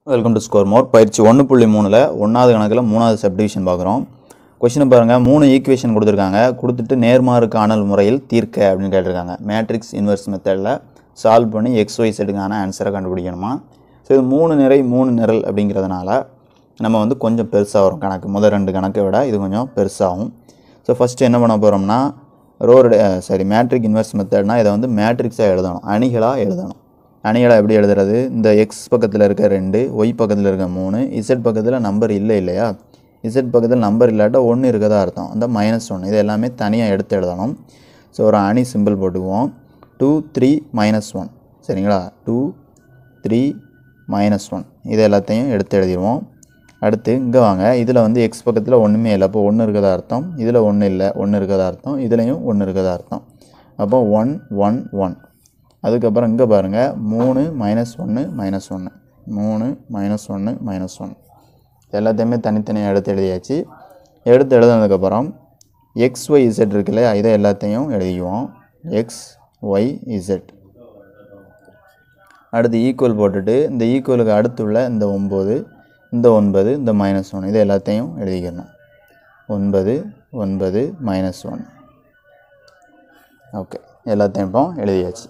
welcome to score more பயிற்சி ஒன்று புள்ளி மூணில் ஒன்றாவது கணக்கில் மூணாவது சப்டிவிஷன் பார்க்குறோம் கொஷினை பாருங்கள் மூணு ஈக்குவேஷன் கொடுத்துருக்காங்க கொடுத்துட்டு நேர்மாறு காணல் முறையில் தீர்க்க அப்படின்னு கேட்டிருக்காங்க மேட்ரிக்ஸ் இன்வெர்ஸ் மெத்தடில் சால்வ் பண்ணி எக்ஸ் ஒய் செட்டுக்கான ஆன்சரை கண்டுபிடிக்கணுமா ஸோ இது மூணு நிறை மூணு நிரல் அப்படிங்கிறதுனால நம்ம வந்து கொஞ்சம் பெருசாக வரும் கணக்கு முதல் ரெண்டு கணக்கை விட இது கொஞ்சம் பெருசாகும் ஸோ ஃபஸ்ட்டு என்ன பண்ண போகிறோம்னா ரோடு சாரி மேட்ரிக் இன்வெர்ஸ் மெத்தட்னா இதை வந்து மேட்ரிக்ஸாக எழுதணும் அணிகளாக எழுதணும் அணிகளை எப்படி எழுதுறது இந்த எக்ஸ் பக்கத்தில் இருக்க ரெண்டு ஒய் பக்கத்தில் இருக்க மூணு இசட் பக்கத்தில் நம்பர் இல்லை இல்லையா இசட் பக்கத்தில் நம்பர் இல்லாட்டா ஒன்று இருக்கதா அர்த்தம் அந்த மைனஸ் ஒன்று இது எல்லாமே தனியாக எடுத்து எழுதணும் ஸோ ஒரு அணி சிம்பிள் போட்டுக்குவோம் டூ த்ரீ மைனஸ் ஒன் சரிங்களா டூ த்ரீ மைனஸ் ஒன் இது எல்லாத்தையும் எடுத்து எழுதிடுவோம் அடுத்து இங்கே வாங்க இதில் வந்து எக்ஸ் பக்கத்தில் ஒன்றுமே இல்லை அப்போ ஒன்று இருக்கதா அர்த்தம் இதில் ஒன்று இல்லை ஒன்று இருக்கதா அர்த்தம் இதுலேயும் ஒன்று இருக்கதா அர்த்தம் அப்போ ஒன் ஒன் ஒன் அதுக்கப்புறம் இங்கே பாருங்கள் மூணு மைனஸ் ஒன்று மைனஸ் ஒன்று மூணு மைனஸ் ஒன்று மைனஸ் ஒன்று எல்லாத்தையுமே தனித்தனியாக எடுத்து எழுதியாச்சு எடுத்து எழுதுனதுக்கப்புறம் எக்ஸ் ஒய் இசட் இருக்குல்ல இதை எல்லாத்தையும் எழுதிக்குவோம் எக்ஸ் ஒய் இசட் அடுத்து ஈக்குவல் போட்டுட்டு இந்த ஈக்குவலுக்கு அடுத்துள்ள இந்த ஒம்பது இந்த ஒன்பது இந்த மைனஸ் ஒன் இது எல்லாத்தையும் எழுதிக்கணும் ஒன்பது ஒன்பது மைனஸ் ஒன் ஓகே எல்லாத்தையும் இப்போ எழுதியாச்சு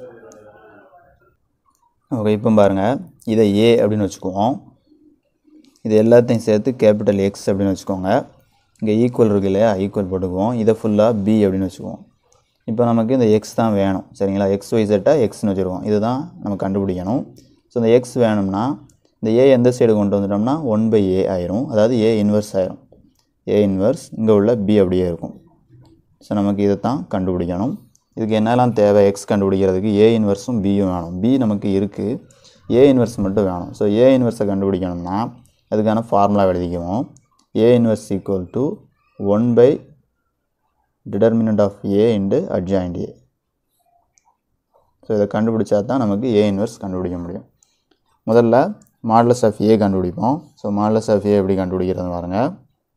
ஓகே இப்போ பாருங்கள் இதை ஏ அப்படின்னு வச்சுக்குவோம் இது எல்லாத்தையும் சேர்த்து கேபிட்டல் எக்ஸ் அப்படின்னு வச்சுக்கோங்க இங்கே ஈக்குவல் இருக்கு இல்லையா ஈக்குவல் போட்டுக்குவோம் இதை ஃபுல்லாக பி அப்படின்னு வச்சுக்குவோம் இப்போ நமக்கு இந்த எக்ஸ் தான் வேணும் சரிங்களா எக்ஸ் ஒய் செட்டாக எக்ஸ்னு வச்சுருக்கோம் இதுதான் நம்ம கண்டுபிடிக்கணும் ஸோ இந்த எக்ஸ் வேணும்னா இந்த ஏ எந்த சைடு கொண்டு வந்துட்டோம்னா ஒன் பை ஏ ஆயிரும் அதாவது ஏ இன்வெர்ஸ் ஆயிரும் ஏ இன்வெர்ஸ் இங்கே உள்ள பி அப்படியே இருக்கும் ஸோ நமக்கு இதை தான் கண்டுபிடிக்கணும் இதுக்கு என்னெல்லாம் தேவை எக்ஸ் கண்டுபிடிக்கிறதுக்கு ஏ இன்வெர்ஸும் பியும் வேணும் பி நமக்கு இருக்குது ஏ இன்வெர்ஸ் மட்டும் வேணும் ஸோ ஏ இன்வெர்ஸை கண்டுபிடிக்கணும்னா அதுக்கான ஃபார்முலா எழுதிக்குவோம் A inverse equal to one by determinant of A into adjoint A so இதை கண்டுபிடிச்சா தான் நமக்கு ஏ இன்வெர்ஸ் கண்டுபிடிக்க முடியும் முதல்ல மாடலஸ் ஆஃப் ஏ கண்டுபிடிப்போம் ஸோ மாடலஸ் ஆஃப் ஏ எப்படி கண்டுபிடிக்கிறது பாருங்கள்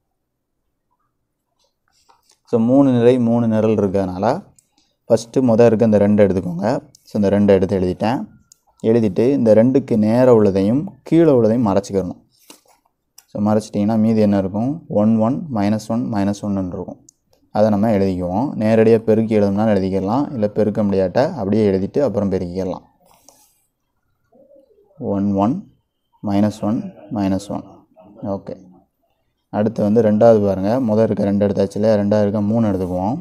ஸோ மூணு நிலை மூணு நிரல் இருக்கிறதுனால ஃபஸ்ட்டு முதல் இருக்க இந்த ரெண்டு எடுத்துக்கோங்க ஸோ இந்த ரெண்டு எடுத்து எழுதிட்டேன் எழுதிட்டு இந்த ரெண்டுக்கு நேராக உள்ளதையும் கீழே உள்ளதையும் மறைச்சிக்கிறணும் ஸோ மறைச்சிட்டிங்கன்னா மீதி என்ன இருக்கும் one one minus one minus ஒன்னு இருக்கும் அதை நம்ம எழுதிக்குவோம் நேரடியாக பெருக்கி எழுதணும்னாலும் எழுதிக்கலாம் இல்லை பெருக்க முடியாட்ட அப்படியே எழுதிட்டு அப்புறம் பெருக்கிக்கலாம் one one minus one minus one okay அடுத்து வந்து ரெண்டாவது பாருங்கள் முதல் இருக்க ரெண்டு எடுத்தாச்சு இல்லையா ரெண்டாவது இருக்க மூணு எடுத்துக்குவோம்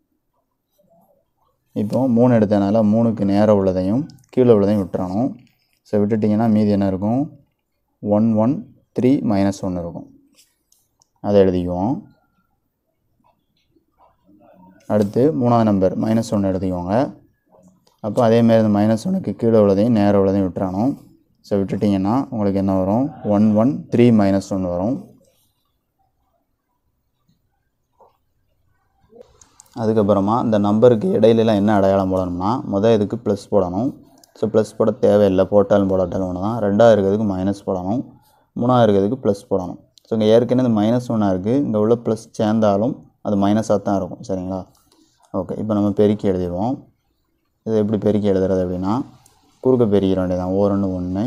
இப்போ மூணு எடுத்தனால மூணுக்கு நேராக உள்ளதையும் கீழே உள்ளதையும் விட்டுறணும் ஸோ விட்டுட்டிங்கன்னா மீதி என்ன இருக்கும் ஒன் ஒன் த்ரீ மைனஸ் ஒன்று இருக்கும் அதை எழுதிக்குவோம் அடுத்து மூணாவது நம்பர் மைனஸ் ஒன்று எழுதிக்கோங்க அப்போ அதேமாரி இந்த மைனஸ் ஒன்றுக்கு கீழே உள்ளதையும் நேராக உள்ளதையும் விட்டுறணும் ஸோ விட்டுட்டிங்கன்னா உங்களுக்கு என்ன வரும் ஒன் ஒன் த்ரீ மைனஸ் ஒன்று வரும் அதுக்கப்புறமா இந்த நம்பருக்கு இடையிலலாம் என்ன அடையாளம் போடணும்னா முதல் இதுக்கு ப்ளஸ் போடணும் ஸோ ப்ளஸ் போட தேவையில்லை போட்டாலும் போடாட்டாலும் ஒன்று தான் ரெண்டாவது இருக்கிறதுக்கு மைனஸ் போடணும் மூணாவது இருக்கிறதுக்கு ப்ளஸ் போடணும் ஸோ இங்கே ஏற்கனவே இந்த மைனஸ் ஒன்னாக இருக்குது இங்கே உள்ள ப்ளஸ் சேர்ந்தாலும் அது மைனஸாக தான் இருக்கும் சரிங்களா ஓகே இப்போ நம்ம பெருக்கி எழுதிடுவோம் இது எப்படி பெருக்கி எழுதுறது அப்படின்னா குறுக்க பெருக்கிற வேண்டியதான் ஓரொன்று ஒன்று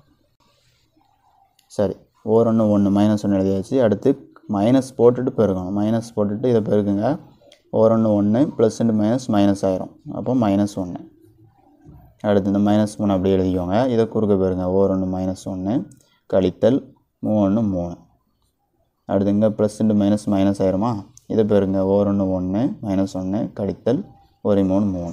சரி ஓரொன்று ஒன்று மைனஸ் ஒன்று எழுதியாச்சு அடுத்து மைனஸ் போட்டுட்டு பெருக்கணும் மைனஸ் போட்டுட்டு இதை பெருக்குங்க ஓரொன்று ஒன்று ப்ளஸ் ரெண்டு மைனஸ் மைனஸ் ஆயிரும் அப்போ மைனஸ் ஒன்று அடுத்து இந்த மைனஸ் மூணு அப்படியே எழுதிக்கோங்க இதை குறுக்க பெருங்க ஓரொன்று மைனஸ் ஒன்று கழித்தல் மூணு மூணு அடுத்து இங்கே ப்ளஸ் ரெண்டு மைனஸ் மைனஸ் ஆயிருமா இதை பெருங்க ஓரொன்று ஒன்று மைனஸ் ஒன்று கழித்தல் ஒரு மூணு மூணு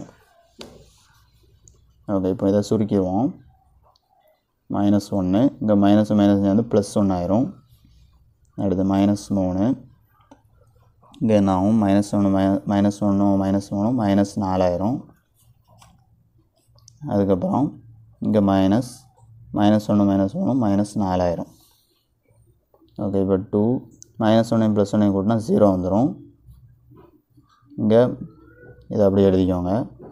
ஓகே இப்போ இதை சுருக்கிடுவோம் மைனஸ் ஒன்று இங்கே மைனஸ் மைனஸ் வந்து ப்ளஸ் ஒன்று ஆயிரும் அடுத்து மைனஸ் மூணு இங்கே என்ன ஆகும் மைனஸ் ஒன்று மைன மைனஸ் ஒன்று மைனஸ் மூணு மைனஸ் நாலாயிரம் அதுக்கப்புறம் இங்கே மைனஸ் மைனஸ் ஒன்று மைனஸ் மூணு மைனஸ் நாலாயிரம் ஓகே இப்போ டூ மைனஸ் ஒன்றையும் ப்ளஸ் ஒன்றையும் கூட்டினா ஜீரோ வந்துடும் இங்கே இதை அப்படியே எழுதிக்கோங்க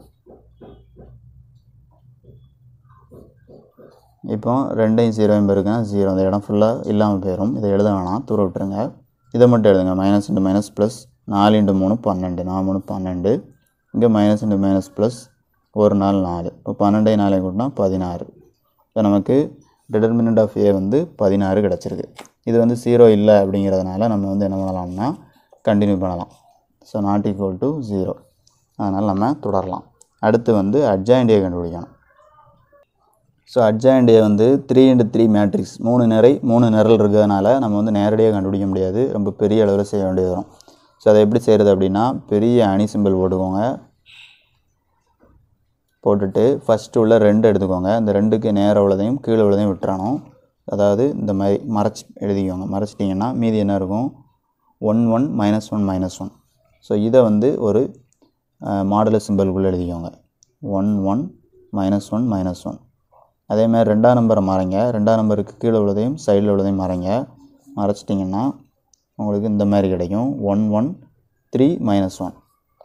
இப்போ ரெண்டையும் ஜீரோவையும் பெருக்கேன் ஜீரோ இந்த இடம் ஃபுல்லாக இல்லாமல் போயிடும் இதை எழுத வேணாம் தூர விட்டுருங்க இதை மட்டும் எழுதுங்க மைனஸ் இன்ட்டு மைனஸ் ப்ளஸ் நாலு இன்ட்டு மூணு பன்னெண்டு நாலு மூணு பன்னெண்டு இங்கே மைனஸ் இன்ட்டு மைனஸ் ப்ளஸ் ஒரு நாள் நாலு இப்போ பன்னெண்டையும் நாளையும் கூட்டினா பதினாறு இப்போ நமக்கு டிடர்மினன்ட் ஆஃப் ஏ வந்து பதினாறு கிடச்சிருக்கு இது வந்து ஜீரோ இல்லை அப்படிங்கிறதுனால நம்ம வந்து என்ன பண்ணலாம்னா கண்டினியூ பண்ணலாம் so not equal to zero அதனால் நம்ம தொடரலாம் அடுத்து வந்து அட்ஜாயிண்ட் ஏ கண்டுபிடிக்கணும் ஸோ அட்ஜாயிண்ட் ஏ வந்து த்ரீ இன்ட்டு த்ரீ மேட்ரிக்ஸ் மூணு நிறை மூணு நிரல் இருக்கிறதுனால நம்ம வந்து நேரடியாக கண்டுபிடிக்க முடியாது ரொம்ப பெரிய அளவில் செய்ய வேண்டியது வரும் ஸோ அதை எப்படி செய்கிறது அப்படின்னா பெரிய அணி சிம்பிள் போட்டுக்கோங்க போட்டுட்டு ஃபஸ்ட்டு உள்ள ரெண்டு எடுத்துக்கோங்க இந்த ரெண்டுக்கு நேர உள்ளதையும் கீழே உள்ளதையும் விட்டுறணும் அதாவது இந்த மாதிரி மறைச்சி எழுதிக்கோங்க மறைச்சிட்டிங்கன்னா மீதி என்ன இருக்கும் one one minus one minus one so இதை வந்து ஒரு மாடலர் சிம்பிள்குள்ளே எழுதிக்கோங்க one one minus one minus one அதே மாதிரி ரெண்டாம் நம்பரை மறைங்க ரெண்டாம் நம்பருக்கு கீழே உள்ளதையும் சைடில் உள்ளதையும் மறைங்க மறைச்சிட்டிங்கன்னா உங்களுக்கு இந்த மாதிரி கிடைக்கும் one one three minus one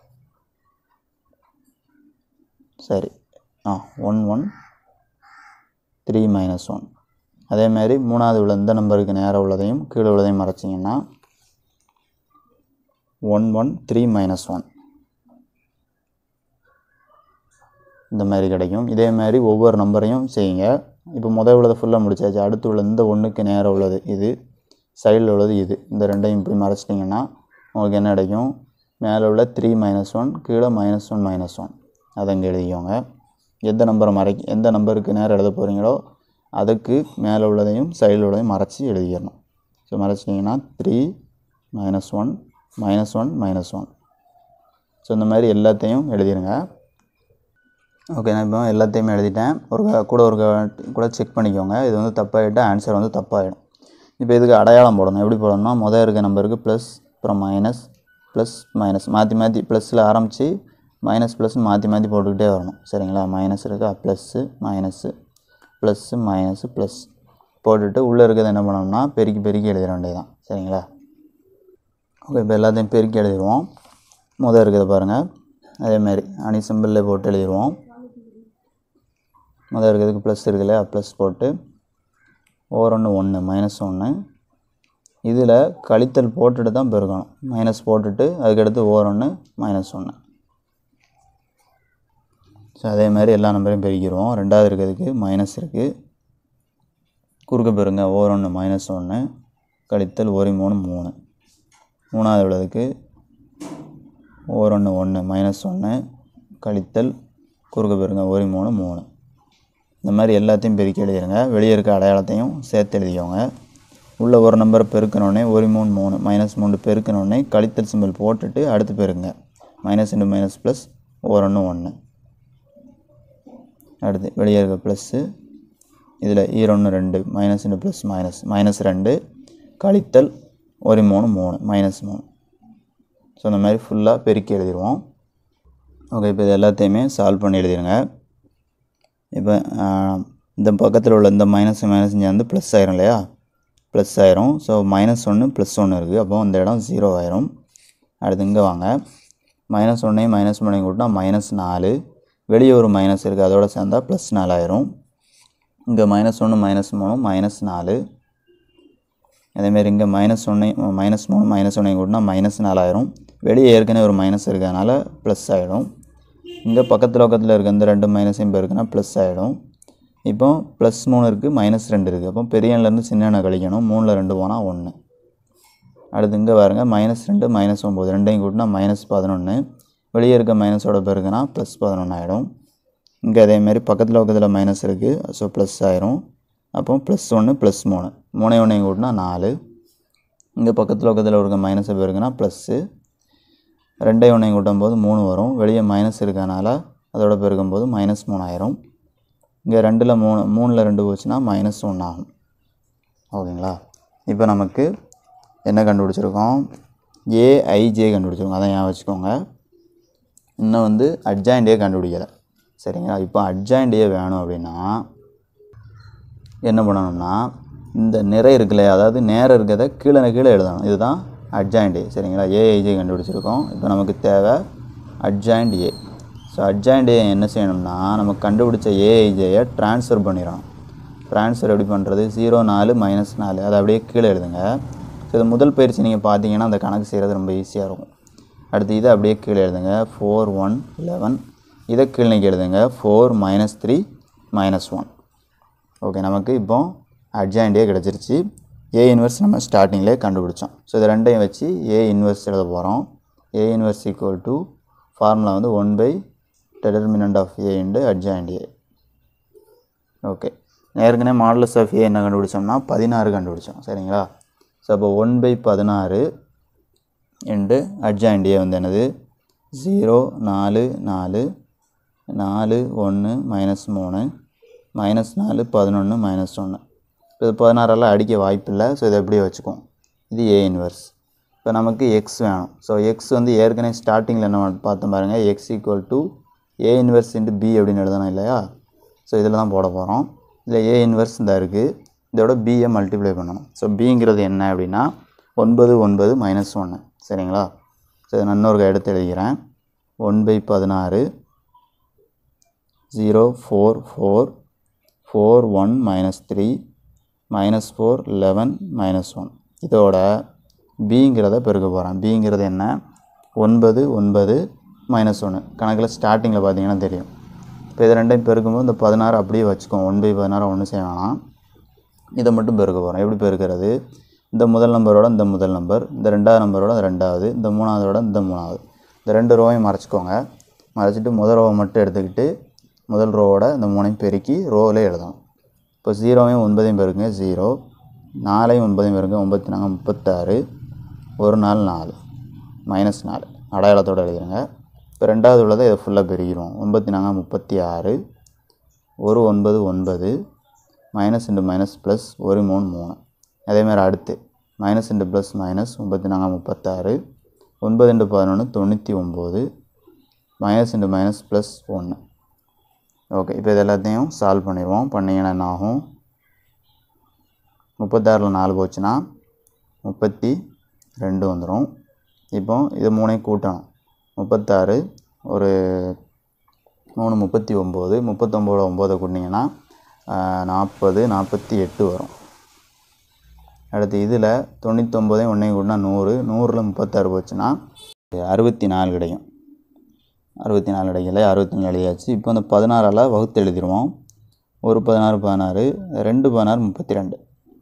சரி ஆ one one three minus one அதே மாதிரி மூணாவது உள்ள இந்த நம்பருக்கு நேராக உள்ளதையும் கீழே உள்ளதையும் மறைச்சிங்கன்னா one one three minus one இந்த மாதிரி கிடைக்கும் இதே மாதிரி ஒவ்வொரு நம்பரையும் செய்யுங்க இப்போ முதல் உள்ளதை ஃபுல்லாக முடிச்சாச்சு அடுத்து உள்ள இந்த ஒன்றுக்கு நேராக உள்ளது இது சைடில் உள்ளது இது இந்த ரெண்டையும் இப்படி மறைச்சிட்டிங்கன்னா உங்களுக்கு என்ன கிடைக்கும் மேலே உள்ள த்ரீ மைனஸ் ஒன் கீழே மைனஸ் ஒன் மைனஸ் ஒன் அதை இங்கே எழுதிக்கோங்க எந்த நம்பரை மறை எந்த நம்பருக்கு நேரம் எழுத போகிறீங்களோ அதுக்கு மேலே உள்ளதையும் சைடில் உள்ளதையும் மறைச்சி எழுதிடணும் ஸோ மறைச்சிட்டிங்கன்னா three minus one minus one minus one so இந்த மாதிரி எல்லாத்தையும் எழுதிருங்க ஓகே நான் இப்போ எல்லாத்தையுமே எழுதிட்டேன் ஒரு க- கூட ஒரு க- கூட செக் பண்ணிக்கோங்க இது வந்து தப்பாகிட்டால் ஆன்சர் வந்து தப்பாகிடும் இப்போ இதுக்கு அடையாளம் போடணும் எப்படி போடணும்னா முதல் இருக்க நம்பருக்கு ப்ளஸ் அப்புறம் மைனஸ் ப்ளஸ் மைனஸ் மாற்றி மாற்றி ப்ளஸில் ஆரம்பித்து மைனஸ் ப்ளஸ்னு மாற்றி மாற்றி போட்டுக்கிட்டே வரணும் சரிங்களா மைனஸ் இருக்கா plus minus plus minus plus போட்டுட்டு உள்ளே இருக்கிறது என்ன பண்ணணும்னா பெருக்கி பெருக்கி எழுதிட வேண்டியதுதான் சரிங்களா ஓகே இப்போ எல்லாத்தையும் பெருக்கி எழுதிடுவோம் முதல் இருக்கிறத பாருங்கள் அதேமாரி அணி சிம்பிளில் போட்டு எழுதிடுவோம் முதல் இருக்கிறதுக்கு ப்ளஸ் இருக்குல்ல ப்ளஸ் போட்டு ஓர் ஒன்று ஒன்று மைனஸ் ஒன்று இதில் கழித்தல் போட்டுட்டு தான் பெருக்கணும் மைனஸ் போட்டுட்டு அதுக்கடுத்து ஓர் ஒன்று மைனஸ் ஒன்று ஸோ அதே மாதிரி எல்லா நம்பரையும் பெருக்கிடுவோம் ரெண்டாவது இருக்கிறதுக்கு மைனஸ் இருக்குது குறுக்க பெருங்க ஓர் ஒன்று மைனஸ் ஒன்று கழித்தல் ஒரு மூணு மூணு மூணாவது உள்ளதுக்கு ஓர் ஒன்று ஒன்று மைனஸ் ஒன்று கழித்தல் குறுக்க பெருங்க ஒரு மூணு மூணு இந்த மாதிரி எல்லாத்தையும் பெருக்கி எழுதிடுங்க வெளியே இருக்க அடையாளத்தையும் சேர்த்து எழுதிக்கோங்க உள்ள ஒரு நம்பரை பெருக்கணுன்னே ஒரு மூணு மூணு மைனஸ் மூணு பெருக்கணுன்னே கழித்தல் சிம்பிள் போட்டுட்டு அடுத்து பெருங்க மைனஸ் இன்டு மைனஸ் ப்ளஸ் ஒரு ஒன்று ஒன்று அடுத்து வெளியே இருக்க ப்ளஸ்ஸு இதில் ஈரொன்று ரெண்டு minus into plus minus minus ரெண்டு கழித்தல் ஒரு மூணு மூணு மைனஸ் மூணு ஸோ இந்த மாதிரி ஃபுல்லாக பெருக்கி எழுதிடுவோம் ஓகே இப்போ இது எல்லாத்தையுமே சால்வ் பண்ணி எழுதிடுங்க இப்போ ஆஹ், இந்த பக்கத்தில் உள்ள இந்த மைனஸ் மைனஸ் சேர்ந்து ப்ளஸ் ஆயிரும் இல்லையா ப்ளஸ் ஆயிரும் ஸோ மைனஸ் ஒன்று ப்ளஸ் ஒன்று இருக்குது அப்போ இந்த இடம் ஜீரோ ஆயிரும் அடுத்து இங்கே வாங்க மைனஸ் ஒன்றையும் மைனஸ் மூணையும் கூட்டினா மைனஸ் நாலு வெளியே ஒரு மைனஸ் இருக்குது அதோட சேர்ந்தா ப்ளஸ் நாலாயிரும் இங்கே மைனஸ் ஒன்று மைனஸ் மூணு மைனஸ் நாலு அதேமாரி இங்கே மைனஸ் ஒன்று மைனஸ் மூணு மைனஸ் ஒன்றையும் கூட்டினா மைனஸ் நாலாயிரம் வெளியே ஏற்கனவே ஒரு மைனஸ் இருக்கிறதுனால ப்ளஸ் ஆகிடும் இங்கே பக்கத்தில் பக்கத்தில் இருக்க இந்த ரெண்டு மைனஸையும் பெருக்குனா ப்ளஸ் ஆகிடும் இப்போ ப்ளஸ் மூணு இருக்குது மைனஸ் ரெண்டு இருக்குது அப்போ பெரிய எண்ணிலேருந்து சின்ன எண்ணை கழிக்கணும் மூணில் ரெண்டு போனால் ஒன்று அடுத்து இங்கே பாருங்க மைனஸ் ரெண்டு மைனஸ் ஒம்பது ரெண்டையும் கூட்டினா மைனஸ் பதினொன்று வெளியே இருக்க மைனஸோட பெருக்குனா ப்ளஸ் பதினொன்று ஆகிடும் இங்கே அதேமாரி பக்கத்தில் பக்கத்தில் மைனஸ் இருக்குது ஸோ ப்ளஸ் ஆயிரும் அப்போ ப்ளஸ் ஒன்று ப்ளஸ் மூணு மூணை ஒன்றையும் கூட்டினா நாலு இங்கே பக்கத்தில் பக்கத்தில் இருக்க மைனஸை பெருக்குனா ப்ளஸ்ஸு ரெண்டை ஒன்றையும் கூட்டும் போது மூணு வரும் வெளியே மைனஸ் இருக்கனால அதோட பெருக்கும்போது மைனஸ் மூணாயிரம் இங்கே ரெண்டில் மூணு மூணில் ரெண்டு போச்சுன்னா மைனஸ் ஒன்று ஆகும் ஓகேங்களா இப்போ நமக்கு என்ன கண்டுபிடிச்சிருக்கோம் ஏஐஜே கண்டுபிடிச்சிருக்கோம் அதை ஞாபகம் வச்சுக்கோங்க இன்னும் வந்து அட்ஜாயிண்டே கண்டுபிடிக்கலை சரிங்களா இப்போ அட்ஜாயிண்டே வேணும் அப்படின்னா என்ன பண்ணணும்னா இந்த நிறை இருக்குல்ல அதாவது நேரம் இருக்கிறத கீழே கீழே எழுதணும் இதுதான் அட்ஜாயிண்ட் ஏ சரிங்களா ஏஐஜே கண்டுபிடிச்சிருக்கோம் இப்போ நமக்கு தேவை adjoint A so adjoint A என்ன செய்யணும்னா நம்ம கண்டுபிடிச்ச ஏஐஜேயை ட்ரான்ஸ்ஃபர் பண்ணிடணும் ட்ரான்ஸ்ஃபர் எப்படி பண்ணுறது ஜீரோ நாலு மைனஸ் நாலு அதை அப்படியே கீழே எழுதுங்க ஸோ இது முதல் பயிற்சி நீங்கள் பார்த்தீங்கன்னா அந்த கணக்கு செய்கிறது ரொம்ப ஈஸியாக இருக்கும் அடுத்து இதை அப்படியே கீழே எழுதுங்க ஃபோர் ஒன் லெவன் இதை கீழே எழுதுங்க four minus three minus one okay நமக்கு இப்போ அட்ஜாயிண்டியே கிடச்சிருச்சு ஏ இன்வெர்ஸ் நம்ம ஸ்டார்டிங்லேயே கண்டுபிடிச்சோம் ஸோ இது ரெண்டையும் வச்சு ஏ இன்வெர்ஸ் எழுத போகிறோம் A inverse equal to formula வந்து one by determinant of A into adjoint A okay ஏற்கனவே மாடலஸ் ஆஃப் ஏ என்ன கண்டுபிடிச்சோம்னா பதினாறு கண்டுபிடிச்சோம் சரிங்களா ஸோ அப்போ ஒன் பை பதினாறு இன்டு அட்ஜாயிண்ட் ஏ வந்து என்னது ஜீரோ நாலு நாலு நாலு ஒன்று மைனஸ் மூணு மைனஸ் நாலு பதினொன்று மைனஸ் ஒன்று இது பதினாறெல்லாம் அடிக்க வாய்ப்பில்லை ஸோ இதை எப்படியே வச்சுக்குவோம் இது ஏ இன்வெர்ஸ் இப்போ நமக்கு எக்ஸ் வேணும் ஸோ எக்ஸ் வந்து ஏற்கனவே ஸ்டார்டிங்கில் என்ன பார்த்தோம் பாருங்கள் X equal to A inverse into B அப்படின்னு எழுதணும் இல்லையா ஸோ இதில் தான் போட போகிறோம் இதில் ஏ இன்வெர்ஸ் இந்த இருக்குது இதோட பியை மல்டிப்ளை பண்ணணும் ஸோ பிங்கிறது என்ன அப்படின்னா ஒன்பது ஒன்பது மைனஸ் ஒன்று சரிங்களா ஸோ இதை நான் இன்னொரு எடுத்து எழுதிக்கிறேன் ஒன் பை பதினாறு zero four four four one minus three minus four eleven minus one இதோட பிங்கிறத பெருக்க போகிறேன் பிங்கிறது என்ன ஒன்பது ஒன்பது மைனஸ் ஒன்று கணக்கில் ஸ்டார்டிங்கில் பார்த்தீங்கன்னா தெரியும் இப்போ இது ரெண்டையும் பெருக்கும்போது இந்த பதினாறு அப்படியே வச்சுக்கோம் ஒன் பை பதினாறு ஒன்று செய்ய வேணாம் இதை மட்டும் பெருக்க போகிறோம் எப்படி பெருக்கிறது இந்த முதல் நம்பரோட இந்த முதல் நம்பர் இந்த ரெண்டாவது நம்பரோட இந்த ரெண்டாவது இந்த மூணாவதோட இந்த மூணாவது இந்த ரெண்டு ரோவையும் மறைச்சிக்கோங்க மறைச்சிட்டு முதல் ரோவை மட்டும் எடுத்துக்கிட்டு முதல் ரோவோட இந்த மூணையும் பெருக்கி ரோவிலே எழுதணும் இப்போ ஜீரோவையும் ஒன்பதையும் பெருக்குங்க ஜீரோ நாலையும் ஒன்பதையும் பெருங்க ஒம்பத்தி நாங்கள் முப்பத்தாறு ஒரு நாள் நாலு மைனஸ் நாலு அடையாளத்தோடு எழுதிடுங்க இப்போ ரெண்டாவது உள்ளதை இதை ஃபுல்லாக பெருக்கிடுவோம் ஒன்பத்தி நாங்கள் முப்பத்தி ஆறு ஒரு ஒன்பது ஒன்பது மைனஸ் இன்ட்டு மைனஸ் ப்ளஸ் ஒரு மூணு மூணு அதேமாதிரி அடுத்து மைனஸ் இன்ட்டு ப்ளஸ் மைனஸ் ஒம்பத்தி நாங்கள் முப்பத்தாறு ஒன்பது இன்ட்டு பதினொன்று தொண்ணூற்றி ஒம்பது மைனஸ் இன்ட்டு மைனஸ் ப்ளஸ் ஒன்று ஓகே இப்போ இது எல்லாத்தையும் சால்வ் பண்ணிடுவோம் பண்ணிங்கன்னா என்ன ஆகும் முப்பத்தாறில் நாலு போச்சுன்னா முப்பத்தி ரெண்டு வந்துடும் இப்போ இது மூணையும் கூட்டணும் முப்பத்தாறு ஒரு மூணு முப்பத்தி ஒம்பது முப்பத்தொம்போது ஒம்போதை கூட்டினீங்கன்னா நாற்பது நாற்பத்தி எட்டு வரும் அடுத்து இதில் தொண்ணூத்தொம்போதையும் ஒன்றையும் கூட்டினா நூறு நூறில் முப்பத்தாறு போச்சுன்னா அறுபத்தி நாலு கிடைக்கும் அறுபத்தி நாலு கிடைக்கல அறுபத்தி நாலு எழுதியாச்சு இப்போ அந்த பதினாறால் வகுத்து எழுதிடுவோம் ஒரு பதினாறு பதினாறு ரெண்டு பதினாறு முப்பத்தி ரெண்டு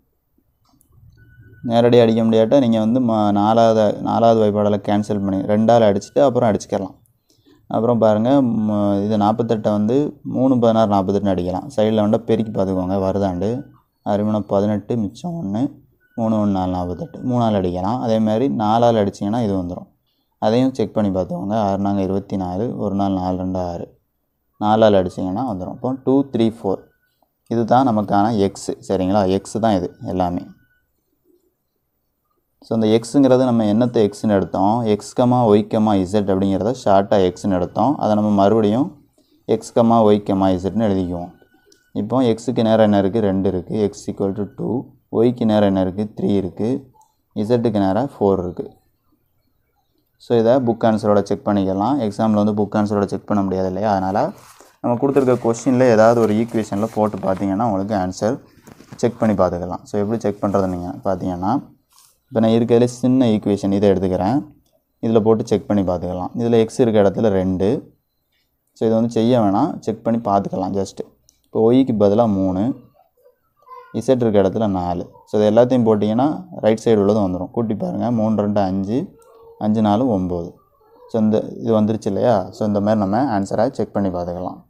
நேரடியாக அடிக்க முடியாட்டா நீங்கள் வந்து ம நாலாவது நாலாவது வாய்ப்பாடில் கேன்சல் பண்ணி ரெண்டால் அடிச்சுட்டு அப்புறம் அடிச்சுக்கலாம் அப்புறம் பாருங்கள் இது நாற்பத்தெட்டை வந்து மூணு பதினாறு நாற்பத்தெட்டுன்னு அடிக்கலாம் சைடில் வந்து பெருக்கி பார்த்துக்கோங்க வருதாண்டு அருமணம் பதினெட்டு மிச்சம் ஒன்று மூணு ஒன்று நாலு நாற்பத்தெட்டு மூணால் அடிக்கலாம் அதே மாதிரி நாலால் அடிச்சிங்கன்னா இது வந்துடும் அதையும் செக் பண்ணி பார்த்துக்கோங்க ஆறு நாங்கள் இருபத்தி நாலு ஒரு நாள் நாலு ரெண்டு ஆறு நாலால் அடிச்சிங்கன்னா வந்துடும் இப்போ டூ த்ரீ ஃபோர் இது தான் நமக்கான எக்ஸு சரிங்களா எக்ஸ் தான் இது எல்லாமே ஸோ இந்த எக்ஸுங்கிறது நம்ம என்னத்தை எக்ஸ்னு எடுத்தோம் X comma Y comma Z அப்படிங்கிறத ஷார்ட்டாக எக்ஸ்னு எடுத்தோம் அதை நம்ம மறுபடியும் எக்ஸ் கமா ஒய் கமா இசட்னு எழுதிக்குவோம் இப்போ எக்ஸுக்கு நேரம் என்ன இருக்குது ரெண்டு இருக்குது எக்ஸ் ஈக்குவல் டு டூ ஒய்க்கு நேரம் என்ன இருக்குது த்ரீ இருக்குது இசட்டுக்கு நேரம் ஃபோர் இருக்குது ஸோ இதை புக் ஆன்சரோட செக் பண்ணிக்கலாம் எக்ஸாமில் வந்து புக் ஆன்சரோட செக் பண்ண முடியாது இல்லையா அதனால் நம்ம கொடுத்துருக்க கொஷினில் ஏதாவது ஒரு ஈக்குவேஷனில் போட்டு பார்த்தீங்கன்னா உங்களுக்கு ஆன்சர் செக் பண்ணி பார்த்துக்கலாம் ஸோ எப்படி செக் பண்ணுறது நீங்கள் பார்த்தீங்கன்னா இப்போ நான் இருக்கிறதுல சின்ன ஈக்குவேஷன் இதை எடுத்துக்கிறேன் இதில் போட்டு செக் பண்ணி பார்த்துக்கலாம் இதில் எக்ஸ் இருக்க இடத்துல ரெண்டு ஸோ இதை வந்து செய்ய வேணாம் செக் பண்ணி பார்த்துக்கலாம் ஜஸ்ட்டு இப்போ ஒய்க்கு பதிலாக மூணு இசட் இருக்க இடத்துல நாலு ஸோ இது எல்லாத்தையும் போட்டிங்கன்னா ரைட் சைடு உள்ளதும் வந்துடும் கூட்டி பாருங்கள் மூணு ரெண்டு அஞ்சு அஞ்சு நாலு ஒம்பது ஸோ இந்த இது வந்துருச்சு இல்லையா ஸோ இந்த மாதிரி நம்ம ஆன்சரை செக் பண்ணி பார்த்துக்கலாம்